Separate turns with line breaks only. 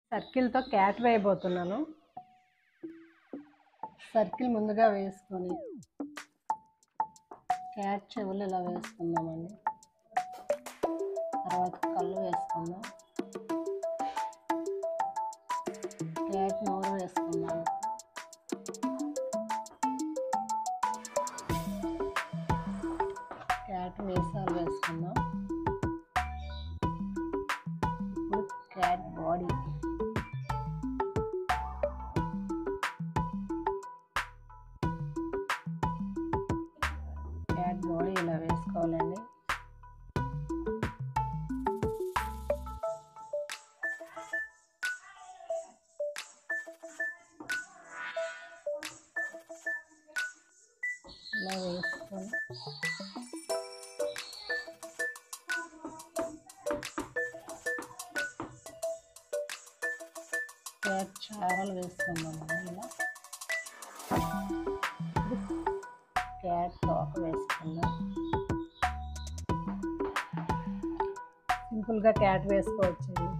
సర్కిల్తో cat వేయబోతున్నాను circle ముందుగా వేసుకొని cat చెవులు ఇలా వేసుకుందామండి తర్వాత కళ్ళు వేసుకుందాం క్యాట్ నోరు వేసుకుందాం క్యాట్ మీసాలు వేసుకుందాం ఇప్పుడు క్యాట్ బాడీ క్యాట్ బాడీ ఇలా వేసుకోవాలండి ఇలా వేసుకొని క్యాట్ చారలు వేసుకుందాం ఇలా క్యాట్ తోక వేసుకుందాం సింపుల్గా క్యాట్ వేసుకోవచ్చండి